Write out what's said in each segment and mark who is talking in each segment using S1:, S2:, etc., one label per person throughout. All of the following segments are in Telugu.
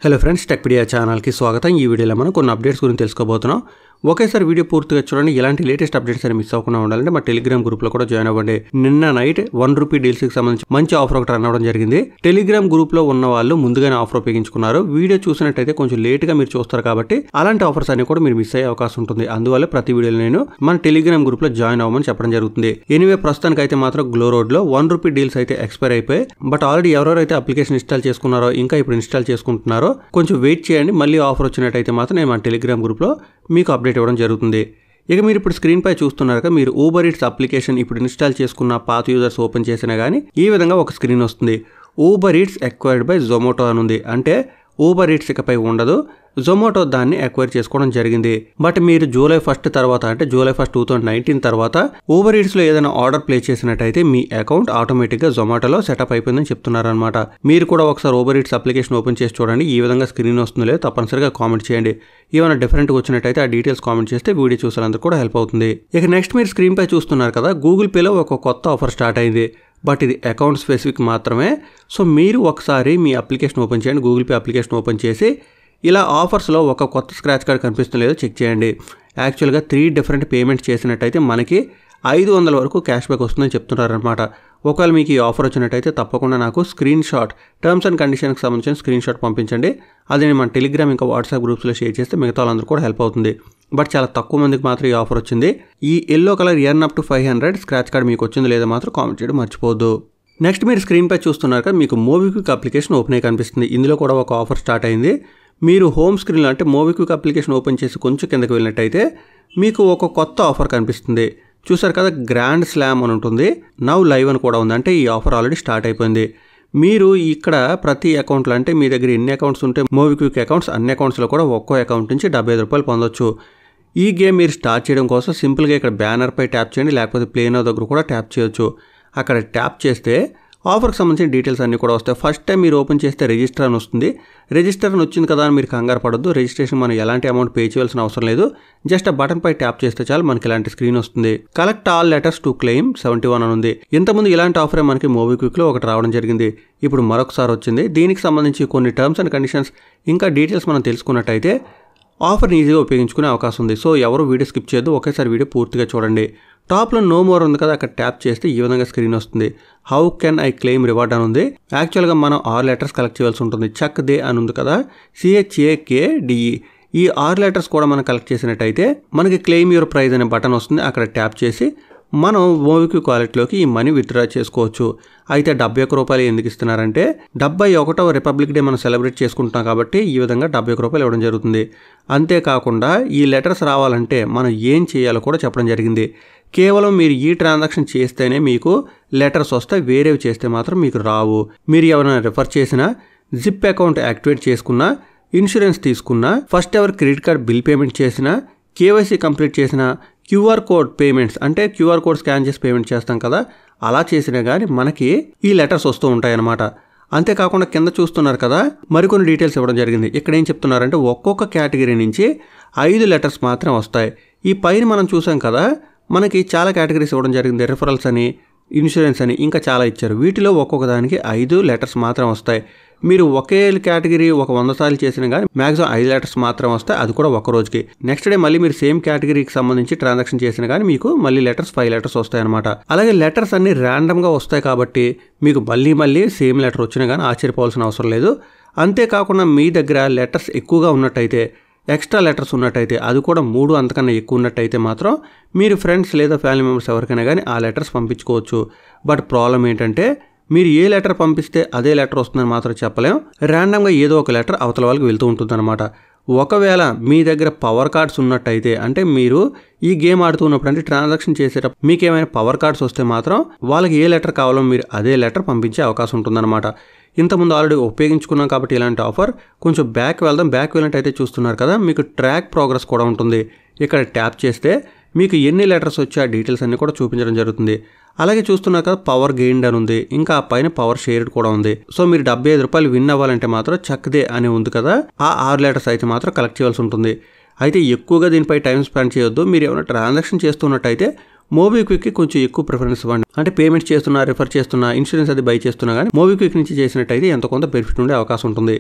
S1: హలో ఫ్రెండ్స్ టెక్పీడియా ఛానల్కి స్వాగతం ఈ వీడియోలో మనం కొన్ని అప్డేట్స్ గురించి తెలుసుకోబోతున్నాం ఒకేసారి వీడియో పూర్తిగా చూడండి ఇలాంటి లేటెస్ట్ అప్డేట్స్ అని మిస్ అవ్వకుండా ఉండాలంటే మా టెలిగ్రామ్ గ్రూప్లో కూడా జాయిన్ అవ్వండి నిన్న నైట్ వన్ రూపీ డీల్స్కి సంబంధించి మంచి ఆఫర్ ఒకటి రన్ అవ్వడం జరిగింది టెలిగ్రామ్ గ్రూప్లో ఉన్న వాళ్ళు ముందుగానే ఆఫర్ ఉపయోగించుకున్నారు వీడియో చూసినట్టయితే కొంచెం లేట్గా మీరు చూస్తారు కాబట్టి అలాంటి ఆఫర్స్ అన్ని కూడా మీరు మిస్ అయ్యే అవకాశం ఉంటుంది అందువల్ల ప్రతి వీడియోలో నేను మన టెలిగ్రామ్ గ్రూప్లో జాయిన్ అవ్వమని చెప్పడం జరుగుతుంది ఎనివే ప్రస్తుతానికి అయితే మాత్రం గ్లో రోడ్లో వన్ రూపీ డీల్స్ అయితే ఎక్స్పైర్ అయిపోయి బట్ ఆల్రెడీ ఎవరెవరైతే అప్లికేషన్ ఇన్స్టాల్ చేసుకున్నారో ఇంకా ఇప్పుడు ఇన్స్టాల్ చేసుకుంటున్నారో కొంచెం వెయిట్ చేయండి మళ్ళీ ఆఫర్ వచ్చినట్టయితే మాత్రం నేను మన టెలిగ్రామ్ గ్రూప్లో మీకు అప్డేట్ ఇవ్వడం జరుగుతుంది ఇక మీరు ఇప్పుడు స్క్రీన్ పై చూస్తున్నారు కదా మీరు ఊబర్ ఇట్స్ అప్లికేషన్ ఇప్పుడు ఇన్స్టాల్ చేసుకున్న పాత యూజర్స్ ఓపెన్ చేసినా కానీ ఈ విధంగా ఒక స్క్రీన్ వస్తుంది Uber Eats acquired by Zomato అని ఉంది అంటే ఊబర్ ఇట్స్ ఇకపై ఉండదు జొమాటో దాన్ని ఎక్వైర్ చేసుకోవడం జరిగింది బట్ మీరు జూలై ఫస్ట్ తర్వాత అంటే July first two thousand nineteen తర్వాత ఊబర్ ఈట్స్ లో ఏదైనా ఆర్డర్ ప్లేస్ చేసినట్టయితే మీ అకౌంట్ ఆటోమేటిక్ గా జొమాటోలో సెటప్ అయిపోయిందని చెప్తున్నారనమాట మీరు కూడా ఒకసారి ఊబర్ ఈట్స్ అప్లికేషన్ ఓపెన్ చేసి చూడండి ఈ విధంగా స్క్రీన్ వస్తుందో లేదో తప్పనిసరిగా కామెంట్ చేయండి ఏమైనా డిఫరెంట్గా వచ్చినట్టయితే ఆ డీటెయిల్స్ కామెంట్ చేస్తే వీడియో చూసేందుకు కూడా హెల్ప్ అవుతుంది ఇక నెక్స్ట్ మీరు స్క్రీన్ పై చూస్తున్నారు కదా గూగుల్ పేలో ఒక కొత్త ఆఫర్ స్టార్ట్ అయింది బట్ ఇది అకౌంట్ స్పెసిఫిక్ మాత్రమే సో మీరు ఒకసారి మీ అప్లికేషన్ ఓపెన్ చేయండి గూగుల్ పే అప్లికేషన్ ఓపెన్ చేసి ఇలా ఆఫర్స్లో ఒక కొత్త స్క్రాచ్ కార్డ్ కనిపిస్తుందో లేదో చెక్ చేయండి యాక్చువల్గా త్రీ డిఫరెంట్ పేమెంట్స్ చేసినట్టయితే మనకి ఐదు వందల వరకు క్యాష్ బ్యాక్ వస్తుందని చెప్తున్నారనమాట ఒకవేళ మీకు ఈ ఆఫర్ వచ్చినట్టయితే తప్పకుండా నాకు స్క్రీన్ షాట్ టర్మ్స్ అండ్ కండిషన్కి సంబంధించిన స్క్రీన్ షాట్ పంపించండి అది నేను మన టెలిగ్రామ్ ఇంకా వాట్సాప్ గ్రూప్స్లో షేర్ చేస్తే మిగతా వాళ్ళందరూ కూడా హెల్ప్ అవుతుంది బట్ చాలా తక్కువ మందికి మాత్రం ఈ ఆఫర్ వచ్చింది ఈ yellow colour earn up to five hundred scratch card మీకు వచ్చిందో లేదో మాత్రం కామెంట్ చేయడం మర్చిపోవద్దు నెక్స్ట్ మీరు స్క్రీన్ పై చూస్తున్నారు కదా మీకు మోబిక్విక్ అప్లికేషన్ ఓపెన్ అయ్యి కనిపిస్తుంది ఇందులో కూడా ఒక ఆఫర్ స్టార్ట్ అయింది మీరు హోమ్ స్క్రీన్లో అంటే మోబిక్విక్ అప్లికేషన్ ఓపెన్ చేసి కొంచెం కిందకి వెళ్ళినట్టయితే మీకు ఒక కొత్త ఆఫర్ కనిపిస్తుంది చూసారు కదా గ్రాండ్ స్లామ్ అని ఉంటుంది నవ్ లైవ్ అని కూడా ఉంది అంటే ఈ ఆఫర్ ఆల్రెడీ స్టార్ట్ అయిపోయింది మీరు ఇక్కడ ప్రతి అకౌంట్లో అంటే మీ దగ్గర ఎన్ని అకౌంట్స్ ఉంటే మోబిక్విక్ అకౌంట్స్ అన్ని అకౌంట్స్లో కూడా ఒక్కో అకౌంట్ నుంచి డెబ్బై ఐదు రూపాయలు పొందొచ్చు ఈ గేమ్ మీరు స్టార్ట్ చేయడం కోసం సింపుల్గా ఇక్కడ బ్యానర్పై ట్యాప్ చేయండి లేకపోతే ప్లేనో దగ్గర కూడా ట్యాప్ చేయొచ్చు అక్కడ ట్యాప్ చేస్తే ఆఫర్కి సంబంధించిన డీటెయిల్స్ అన్నీ కూడా వస్తాయి ఫస్ట్ టైం మీరు ఓపెన్ చేస్తే రిజిస్టర్ అని వస్తుంది రిజిస్టర్ అని వచ్చింది కదా అని మీరు కంగారు పడద్దు రిజిస్ట్రేషన్ మనం ఎలాంటి అమౌంట్ పే చేయాల్సిన అవసరం లేదు జస్ట్ ఆ బటన్ పై ట్యాప్ చేస్తే చాలు మనకి ఇలాంటి స్క్రీన్ వస్తుంది collect all letters to claim seventy one అని ఉంది ఇంతకుముందు ఇలాంటి ఆఫరే మనకి మోబిక్విక్లో ఒకటి రావడం జరిగింది ఇప్పుడు మరొకసారి వచ్చింది దీనికి సంబంధించి కొన్ని టర్మ్స్ అండ్ కండిషన్స్ ఇంకా డీటెయిల్స్ మనం తెలుసుకున్నట్టయితే ఆఫర్ని ఈజీగా ఉపయోగించుకునే అవకాశం ఉంది సో ఎవరు వీడియో స్కిప్ చేయొద్దు ఒకేసారి వీడియో పూర్తిగా చూడండి టాప్లో నో మోర్ ఉంది కదా అక్కడ ట్యాప్ చేస్తే ఈ విధంగా స్క్రీన్ వస్తుంది how can I claim reward అని ఉంది యాక్చువల్గా మనం ఆరు లెటర్స్ కలెక్ట్ చేయాల్సి ఉంటుంది చక్ దే అని ఉంది కదా సిహెచ్ఏకే డిఈ ఈ ఆరు లెటర్స్ కూడా మనం కలెక్ట్ చేసినట్టయితే మనకి క్లెయిమ్ యువర్ ప్రైజ్ అనే బటన్ వస్తుంది అక్కడ ట్యాప్ చేసి మనం మూవీకి క్వాలిటీలోకి ఈ మనీ విత్డ్రా చేసుకోవచ్చు అయితే డెబ్బై ఒక్క రూపాయలు ఎందుకు ఇస్తున్నారంటే డెబ్బై ఒకటవ రిపబ్లిక్ డే మనం సెలబ్రేట్ చేసుకుంటున్నాం కాబట్టి ఈ విధంగా డెబ్బై ఒక్క రూపాయలు ఇవ్వడం జరుగుతుంది అంతేకాకుండా ఈ లెటర్స్ రావాలంటే మనం ఏం చేయాలో కూడా చెప్పడం జరిగింది కేవలం మీరు ఈ ట్రాన్సాక్షన్ చేస్తేనే మీకు లెటర్స్ వస్తాయి వేరేవి చేస్తే మాత్రం మీకు రావు మీరు ఎవరైనా రిఫర్ చేసినా జిప్ అకౌంట్ యాక్టివేట్ చేసుకున్నా ఇన్సూరెన్స్ తీసుకున్నా first ever credit card bill payment చేసినా కేవైసీ కంప్లీట్ చేసిన క్యూఆర్ కోడ్ పేమెంట్స్ అంటే క్యూఆర్ కోడ్ స్కాన్ చేసి పేమెంట్ చేస్తాం కదా అలా చేసినా కానీ మనకి ఈ లెటర్స్ వస్తూ ఉంటాయన్నమాట అంతేకాకుండా కింద చూస్తున్నారు కదా మరికొన్ని డీటెయిల్స్ ఇవ్వడం జరిగింది ఇక్కడ ఏం చెప్తున్నారంటే ఒక్కొక్క కేటగిరీ నుంచి ఐదు లెటర్స్ మాత్రం వస్తాయి ఈ పైన మనం చూసాం కదా మనకి చాలా కేటగిరీస్ ఇవ్వడం జరిగింది రిఫరల్స్ అని ఇన్సూరెన్స్ అని ఇంకా చాలా ఇచ్చారు వీటిలో ఒక్కొక్క దానికి ఐదు లెటర్స్ మాత్రం వస్తాయి మీరు ఒకే కేటగిరీ ఒక వంద సార్లు చేసినా కానీ మాక్సిమం ఐదు లెటర్స్ మాత్రం వస్తాయి అది కూడా ఒక రోజుకి నెక్స్ట్ డే మళ్ళీ మీరు సేమ్ కేటగిరీకి సంబంధించి ట్రాన్సాక్షన్ చేసినా కానీ మీకు మళ్ళీ లెటర్స్ ఫైవ్ లెటర్స్ వస్తాయి అనమాట అలాగే లెటర్స్ అన్ని ర్యాండమ్గా వస్తాయి కాబట్టి మీకు మళ్ళీ మళ్ళీ సేమ్ లెటర్ వచ్చినా కానీ ఆశ్చర్యపోవాల్సిన అవసరం లేదు అంతేకాకుండా మీ దగ్గర లెటర్స్ ఎక్కువగా ఉన్నట్టయితే ఎక్స్ట్రా లెటర్స్ ఉన్నట్టయితే అది కూడా మూడు అంతకన్నా ఎక్కువ ఉన్నట్టయితే మాత్రం మీరు ఫ్రెండ్స్ లేదా ఫ్యామిలీ మెంబర్స్ ఎవరికైనా కానీ ఆ లెటర్స్ పంపించుకోవచ్చు బట్ ప్రాబ్లం ఏంటంటే మీరు ఏ లెటర్ పంపిస్తే అదే లెటర్ వస్తుందని మాత్రం చెప్పలేం ర్యాండమ్గా ఏదో ఒక లెటర్ అవతల వాళ్ళకి వెళ్తూ ఉంటుందన్నమాట ఒకవేళ మీ దగ్గర పవర్ కార్డ్స్ ఉన్నట్టయితే అంటే మీరు ఈ గేమ్ ఆడుతున్నప్పుడు అంటే ట్రాన్సాక్షన్ చేసేటప్పుడు మీకు ఏమైనా పవర్ కార్డ్స్ వస్తే మాత్రం వాళ్ళకి ఏ లెటర్ కావాలో మీరు అదే లెటర్ పంపించే అవకాశం ఉంటుందన్నమాట ఇంతకుముందు ఆల్రెడీ ఉపయోగించుకున్నాం కాబట్టి ఇలాంటి ఆఫర్ కొంచెం బ్యాక్ వెళ్దాం బ్యాక్ వెళ్ళినట్టయితే చూస్తున్నారు కదా మీకు ట్రాక్ ప్రోగ్రెస్ కూడా ఉంటుంది ఇక్కడ ట్యాప్ చేస్తే మీకు ఎన్ని లెటర్స్ వచ్చి ఆ డీటెయిల్స్ అన్ని కూడా చూపించడం జరుగుతుంది అలాగే చూస్తున్నారు కదా పవర్ గెయిన్డ్ అని ఉంది ఇంకా ఆ పైన పవర్ షేర్డ్ కూడా ఉంది సో మీరు డెబ్బై ఐదు రూపాయలు విన్ అవ్వాలంటే మాత్రం చక్దే అని ఉంది కదా ఆ ఆరు లెటర్స్ అయితే మాత్రం కలెక్ట్ చేయాల్సి ఉంటుంది అయితే ఎక్కువగా దీనిపై టైం స్పెండ్ చేయొద్దు మీరు ఏమైనా ట్రాన్సాక్షన్ చేస్తున్నట్టయితే మోబిక్విక్కి కొంచెం ఎక్కువ ప్రిఫరెన్స్ ఇవ్వండి అంటే పేమెంట్స్ చేస్తున్నా రిఫర్ చేస్తున్నా ఇన్సూరెన్స్ అది బై చేస్తున్నా కానీ మోబిక్విక్ నుంచి చేసినట్టయితే ఎంత కొంత బెనిఫిట్ ఉండే అవకాశం ఉంటుంది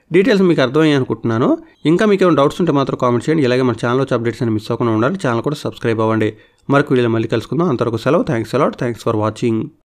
S1: డీటెయిల్స్ మీకు అర్థమయ్యాయి అనుకుంటున్నాను ఇంకా మీకు ఏమైనా డౌట్స్ ఉంటే మాత్రం కామెంట్ చేయండి ఇలాగే మన ఛానల్ వచ్చి అప్డేట్స్ అని మిస్ అవ్వకుండా ఉండాలి ఛానల్ కూడా సబ్స్క్రైబ్ అవ్వండి మరొక వీడియో మళ్ళీ కలుసుకుందాం అంతవరకు సెలవు thanks a lot thanks for watching